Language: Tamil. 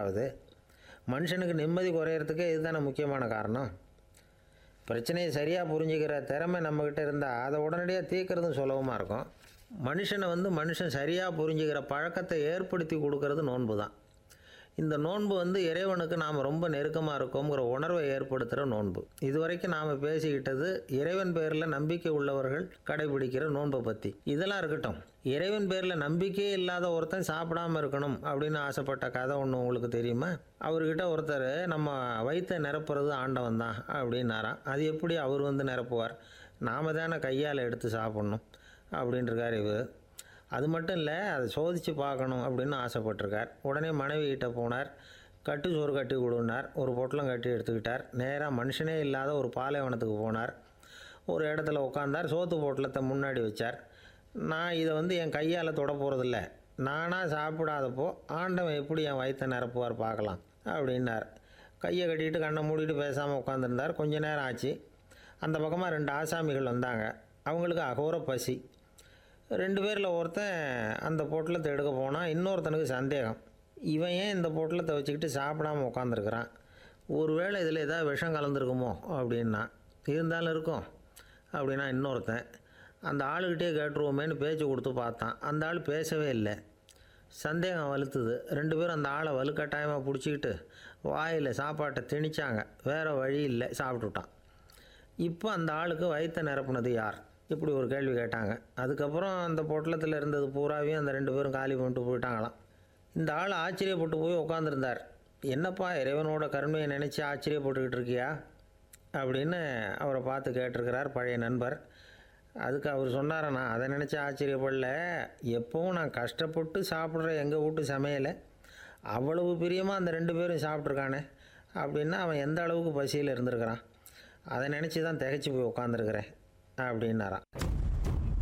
ஆகுது மனுஷனுக்கு நிம்மதி குறையிறதுக்கே இதுதானே முக்கியமான காரணம் பிரச்சனையை சரியாக புரிஞ்சுக்கிற திறமை நம்மக்கிட்ட இருந்தால் அதை உடனடியாக தீர்க்கறதும் சுலபமாக இருக்கும் மனுஷனை வந்து மனுஷன் சரியாக புரிஞ்சுக்கிற பழக்கத்தை ஏற்படுத்தி கொடுக்கறது நோன்பு தான் இந்த நோன்பு வந்து இறைவனுக்கு நாம் ரொம்ப நெருக்கமாக இருக்கோங்கிற உணர்வை ஏற்படுத்துகிற நோன்பு இதுவரைக்கும் நாம் பேசிக்கிட்டது இறைவன் பேரில் நம்பிக்கை உள்ளவர்கள் கடைபிடிக்கிற நோன்பை பற்றி இதெல்லாம் இருக்கட்டும் இறைவன் பேரில் நம்பிக்கையே இல்லாத ஒருத்தன் சாப்பிடாம இருக்கணும் அப்படின்னு ஆசைப்பட்ட கதை ஒன்று உங்களுக்கு தெரியுமா அவர்கிட்ட ஒருத்தர் நம்ம வயிற்றை நிரப்புறது ஆண்டவன் தான் அப்படின்னாராம் அது எப்படி அவர் வந்து நிரப்புவார் நாம தானே கையால் எடுத்து சாப்பிட்ணும் அப்படின்ட்டுருக்கார் இவர் அது மட்டும் இல்லை அதை சோதித்து பார்க்கணும் அப்படின்னு ஆசைப்பட்டிருக்கார் உடனே மனைவி கிட்ட போனார் கட்டு சோறு கட்டி கொடுனார் ஒரு பொட்டலம் கட்டி எடுத்துக்கிட்டார் நேராக மனுஷனே இல்லாத ஒரு பாலைவனத்துக்கு போனார் ஒரு இடத்துல உட்காந்தார் சோத்து பொட்டலத்தை முன்னாடி வச்சார் நான் இதை வந்து என் கையால் தொட போகிறதில்ல நானாக சாப்பிடாதப்போ ஆண்டவன் எப்படி என் வயிற்றை நிரப்புவார் பார்க்கலாம் அப்படின்னார் கையை கட்டிட்டு கண்ணை மூடிட்டு பேசாமல் உட்காந்துருந்தார் கொஞ்ச நேரம் ஆச்சு அந்த பக்கமாக ரெண்டு ஆசாமிகள் வந்தாங்க அவங்களுக்கு அகோர பசி ரெண்டு பேரில் ஒருத்தன் அந்த பொட்டலத்தை எடுக்க போனால் இன்னொருத்தனுக்கு சந்தேகம் இவன் ஏன் இந்த பொட்டலத்தை வச்சுக்கிட்டு சாப்பிடாம உட்காந்துருக்குறான் ஒருவேளை இதில் ஏதாவது விஷம் கலந்துருக்குமோ அப்படின்னா இருந்தாலும் இருக்கும் அப்படின்னா இன்னொருத்தன் அந்த ஆளுகிட்டே கேட்டுருவோமேன்னு பேச்சு கொடுத்து பார்த்தான் அந்த ஆள் பேசவே இல்லை சந்தேகம் வலுத்துது ரெண்டு பேரும் அந்த ஆளை வலுக்கட்டாயமாக பிடிச்சிக்கிட்டு வாயில் சாப்பாட்டை திணிச்சாங்க வேறு வழி இல்லை சாப்பிட்டுட்டான் இப்போ அந்த ஆளுக்கு வயிற்றை நிரப்புனது யார் இப்படி ஒரு கேள்வி கேட்டாங்க அதுக்கப்புறம் அந்த பொட்டலத்தில் இருந்தது பூராவையும் அந்த ரெண்டு பேரும் காலி பண்ணிட்டு போயிட்டாங்களாம் இந்த ஆள் ஆச்சரியப்பட்டு போய் உட்காந்துருந்தார் என்னப்பா இறைவனோட கருணையை நினச்சி ஆச்சரியப்பட்டுக்கிட்டு இருக்கியா அப்படின்னு அவரை பார்த்து கேட்டிருக்கிறார் பழைய நண்பர் அதுக்கு அவர் சொன்னார நான் அதை நினச்சி ஆச்சரியப்படல எப்பவும் நான் கஷ்டப்பட்டு சாப்பிட்ற எங்கள் வீட்டு சமையலை அவ்வளவு பிரியமாக அந்த ரெண்டு பேரும் சாப்பிட்ருக்கானே அப்படின்னா அவன் எந்த அளவுக்கு பசியில் இருந்திருக்கிறான் அதை நினச்சி தான் திகைச்சு போய் உட்காந்துருக்கிறேன் அப்படின்னாராம்